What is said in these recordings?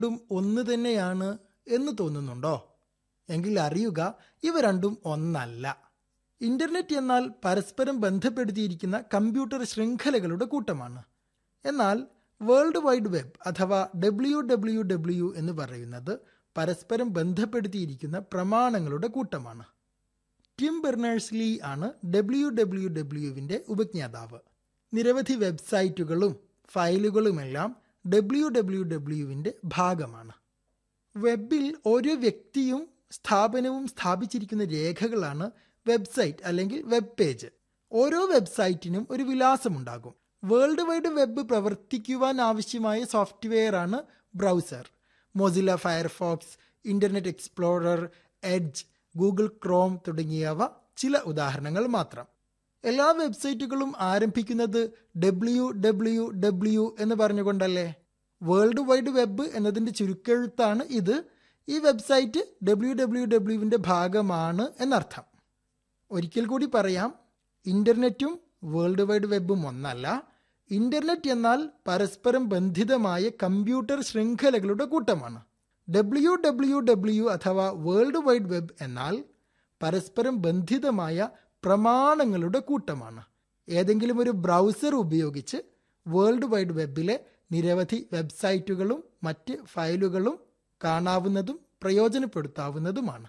രണ്ടും ഒന്ന് തന്നെയാണ് എന്ന് തോന്നുന്നുണ്ടോ എങ്കിൽ അറിയുക ഇവ രണ്ടും ഒന്നല്ല ഇന്റർനെറ്റ് എന്നാൽ പരസ്പരം ബന്ധപ്പെടുത്തിയിരിക്കുന്ന കമ്പ്യൂട്ടർ ശൃംഖലകളുടെ കൂട്ടമാണ് എന്നാൽ വേൾഡ് വൈഡ് വെബ് അഥവാ ഡബ്ല്യു ഡബ്ല്യു ഡബ്ല്യു എന്ന് പറയുന്നത് പരസ്പരം ബന്ധപ്പെടുത്തിയിരിക്കുന്ന പ്രമാണങ്ങളുടെ കൂട്ടമാണ് ടിം ബെർണേഴ്സ് ലീ ആണ് ഡബ്ല്യു ഡബ്ല്യു ഡബ്ല്യുവിൻ്റെ ഉപജ്ഞാതാവ് നിരവധി വെബ്സൈറ്റുകളും ഫയലുകളുമെല്ലാം ഡബ്ല്യു ഡബ്ല്യു ഡബ്ല്യുവിൻ്റെ ഭാഗമാണ് വെബിൽ ഓരോ വ്യക്തിയും സ്ഥാപനവും സ്ഥാപിച്ചിരിക്കുന്ന രേഖകളാണ് വെബ്സൈറ്റ് അല്ലെങ്കിൽ വെബ് പേജ് ഓരോ വെബ്സൈറ്റിനും ഒരു വിലാസമുണ്ടാകും വേൾഡ് വൈഡ് വെബ് പ്രവർത്തിക്കുവാൻ ആവശ്യമായ സോഫ്റ്റ്വെയർ ആണ് browser Mozilla Firefox Internet Explorer Edge Google Chrome തുടങ്ങിയവ ചില ഉദാഹരണങ്ങൾ മാത്രം എല്ലാ വെബ്സൈറ്റുകളും ആരംഭിക്കുന്നത് ഡബ്ല്യു ഡബ്ല്യു ഡബ്ല്യു എന്ന് പറഞ്ഞുകൊണ്ടല്ലേ വേൾഡ് വൈഡ് വെബ് എന്നതിൻ്റെ ചുരുക്കെഴുത്താണ് ഇത് ഈ വെബ്സൈറ്റ് ഡബ്ല്യു ഡബ്ല്യു ഡബ്ല്യുവിൻ്റെ ഭാഗമാണ് എന്നർത്ഥം ഒരിക്കൽ കൂടി പറയാം ഇൻ്റർനെറ്റും വേൾഡ് വൈഡ് വെബും ഒന്നല്ല ഇൻ്റർനെറ്റ് എന്നാൽ പരസ്പരം ബന്ധിതമായ കമ്പ്യൂട്ടർ ശൃംഖലകളുടെ കൂട്ടമാണ് ഡബ്ല്യു ഡബ്ല്യു ഡബ്ല്യു അഥവാ വേൾഡ് വൈഡ് വെബ് എന്നാൽ പരസ്പരം ബന്ധിതമായ പ്രമാണങ്ങളുടെ കൂട്ടമാണ് ഏതെങ്കിലും ഒരു ബ്രൗസർ ഉപയോഗിച്ച് വേൾഡ് വൈഡ് വെബിലെ നിരവധി വെബ്സൈറ്റുകളും മറ്റ് ഫയലുകളും കാണാവുന്നതും പ്രയോജനപ്പെടുത്താവുന്നതുമാണ്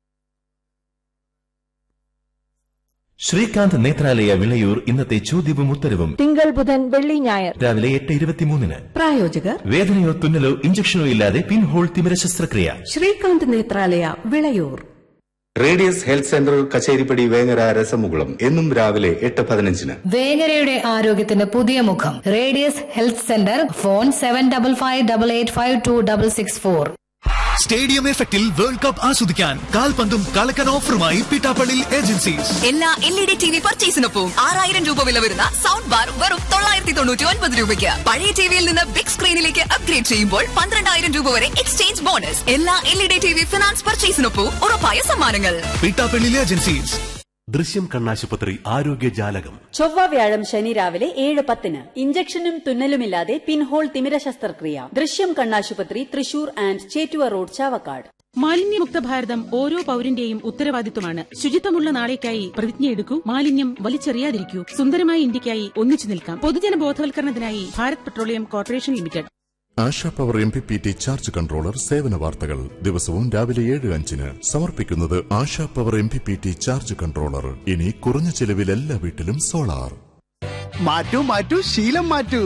ശ്രീകാന്ത് നേത്രാലയ വിളയൂർ ഇന്നത്തെ ചോദ്യവും ഉത്തരവും തിങ്കൾ ബുധൻ വെള്ളി ഞായർ രാവിലെ എട്ട് ഇരുപത്തിമൂന്നിന് പ്രായോജകർ വേദനയോ തുന്നലോ ഇഞ്ചക്ഷനോ ഇല്ലാതെ പിൻഹോൾ തിമിര ശസ്ത്രക്രിയ Srikanth Nethralaya Vilayur Radius health centre Kacheripadi Vengara രസമുകുളം എന്നും രാവിലെ എട്ട് പതിനഞ്ചിന് വേങ്ങരയുടെ ആരോഗ്യത്തിന് പുതിയ മുഖം Radius health centre phone seven double five double eight five two double six four stadium എഫക്റ്റിൽ വേൾഡ് കപ്പ് ആസ്വദിക്കാൻ കാൽപന്തും കളക്കൻ ഓഫറുമായി പിട്ടാപ്പള്ളി ഏജൻസീസ് എല്ലാ L E D T V പർച്ചേസിനൊപ്പം ആറായിരം രൂപ വില വരുന്ന സൗണ്ട് ബാർ വെറും തൊള്ളായിരത്തി തൊണ്ണൂറ്റി ഒൻപത് രൂപയ്ക്ക് പഴയ ടിവിയിൽ നിന്ന് ബിഗ് സ്ക്രീനിലേക്ക് അപ്ഗ്രേഡ് ചെയ്യുമ്പോൾ പന്ത്രണ്ടായിരം രൂപ വരെ എക്സ്ചേഞ്ച് ബോണസ് എല്ലാ L E D T V finance പർച്ചേസിനൊപ്പം ഉറപ്പായ സമ്മാനങ്ങൾ പിട്ടാപ്പള്ളി ഏജൻസീസ് ദൃശ്യം കണ്ണാശുപത്രി ആരോഗ്യ ജാലകം ചൊവ്വ വ്യാഴം ശനി രാവിലെ ഏഴ് പത്തിന് ഇഞ്ചക്ഷനും തുന്നലുമില്ലാതെ പിൻഹോൾ തിമിര ശസ്ത്രക്രിയ ദൃശ്യം കണ്ണാശുപത്രി തൃശൂർ ആൻഡ് ചേറ്റുവ റോഡ് ചാവക്കാട് മാലിന്യമുക്ത ഭാരതം ഓരോ പൌരന്റെയും ഉത്തരവാദിത്വമാണ് ശുചിത്വമുള്ള നാളേക്കായി പ്രതിജ്ഞയെടുക്കൂ മാലിന്യം വലിച്ചെറിയാതിരിക്കൂ സുന്ദരമായ ഇന്ത്യക്കായി ഒന്നിച്ചു നിൽക്കാം പൊതുജന ബോധവൽക്കരണത്തിനായി Bharat petroleum corporation limited Asha power M P P T charge controller സേവന വാർത്തകൾ ദിവസവും രാവിലെ ഏഴ് അഞ്ചിന് സമർപ്പിക്കുന്നത് Asha power M P P T charge controller ഇനി കുറഞ്ഞ ചെലവിൽ എല്ലാ വീട്ടിലും സോളാർ മാറ്റൂ മാറ്റൂ ശീലം മാറ്റൂ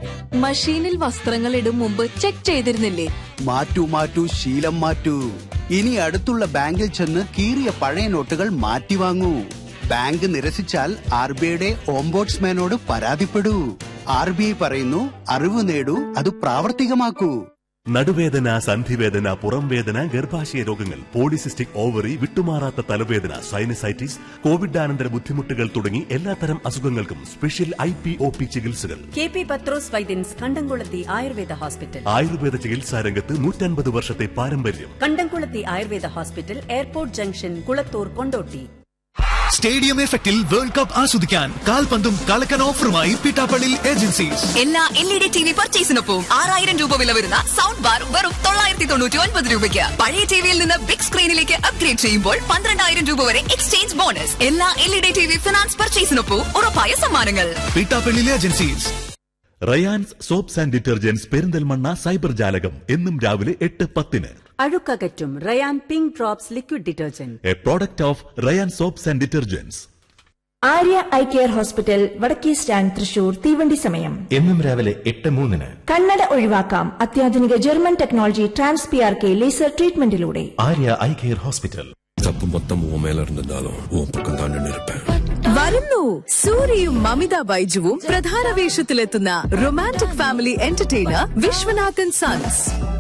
മഷീനിൽ വസ്ത്രങ്ങൾ ഇടും മുമ്പ് ചെക്ക് ചെയ്തിരുന്നില്ലേ മാറ്റൂ മാറ്റൂ ശീലം മാറ്റൂ ഇനി അടുത്തുള്ള ബാങ്കിൽ ചെന്ന് കീറിയ പഴയ നോട്ടുകൾ മാറ്റി വാങ്ങൂ ബാങ്ക് നിരസിച്ചാൽ ആർ ബി ഐയുടെ ഓംബോട്സ്മാനോട് പരാതിപ്പെടൂ ആർ ബി ഐ പറയുന്നു അറിവ് നേടൂ അത് പ്രാവർത്തികമാക്കൂ നടുവേദന സന്ധിവേദന പുറംവേദന ഗർഭാശയ രോഗങ്ങൾ പോളിസിസ്റ്റിക് ഓവറി വിട്ടുമാറാത്ത തലവേദന സൈനസൈറ്റിസ് കോവിഡാനന്തര ബുദ്ധിമുട്ടുകൾ തുടങ്ങി എല്ലാത്തരം അസുഖങ്ങൾക്കും special I P O P ചികിത്സകൾ K P Pathros Vaidyans Kandamkulathy Ayurveda hospital Ayurveda ചികിത്സാ രംഗത്ത് നൂറ്റൻപത് വർഷത്തെ പാരമ്പര്യം Kandamkulathy Ayurveda hospital airport junction Kulathur Kondotty stadium എഫക്റ്റിൽ വേൾഡ് കപ്പ് ആസ്വദിക്കാൻ കാൽപന്തും കളക്കൻ ഓഫറുമായി പിട്ടാപ്പള്ളി ഏജൻസീസ് എല്ലാ L E D T V പർച്ചേസിനൊപ്പം ആറായിരം രൂപ വില വരുന്ന സൗണ്ട് ബാർ വെറും തൊള്ളായിരത്തി തൊണ്ണൂറ്റി ഒൻപത് രൂപയ്ക്ക് പഴയ ടിവിയിൽ നിന്ന് ബിഗ് സ്ക്രീനിലേക്ക് അപ്ഗ്രേഡ് ചെയ്യുമ്പോൾ പന്ത്രണ്ടായിരം രൂപ വരെ എക്സ്ചേഞ്ച് ബോണസ് എല്ലാ L E D T V finance പർച്ചേസിനൊപ്പം ഉറപ്പായ സമ്മാനങ്ങൾ Pittappilly agencies Ryans soaps and detergents Perinthalmanna cyber ജാലകം എന്നും രാവിലെ എട്ട് പത്തിന് അഴുക്കകറ്റും Ryan pink drops liquid detergent a product of Ryan soaps and detergents Arya eye care hospital വടക്കേ സ്റ്റാൻഡ് തൃശൂർ തീവണ്ടി സമയം എന്നും രാവിലെ എട്ട് മൂന്നിന് കണ്ണട ഒഴിവാക്കാം അത്യാധുനിക German technology trans P R K laser ട്രീറ്റ്മെന്റിലൂടെ ആര്യ ഐ കെയർ ഹോസ്പിറ്റൽ தப்பு மொத்தம் உன் மேல இருந்திருந்தாலும் உன் பக்கம் தான் நின்று இருப்பேன் വരുന്നു സൂര്യയും മമിത ബൈജുവും പ്രധാന വേഷത്തിലെത്തുന്ന romantic family entertainer Viswanathan sons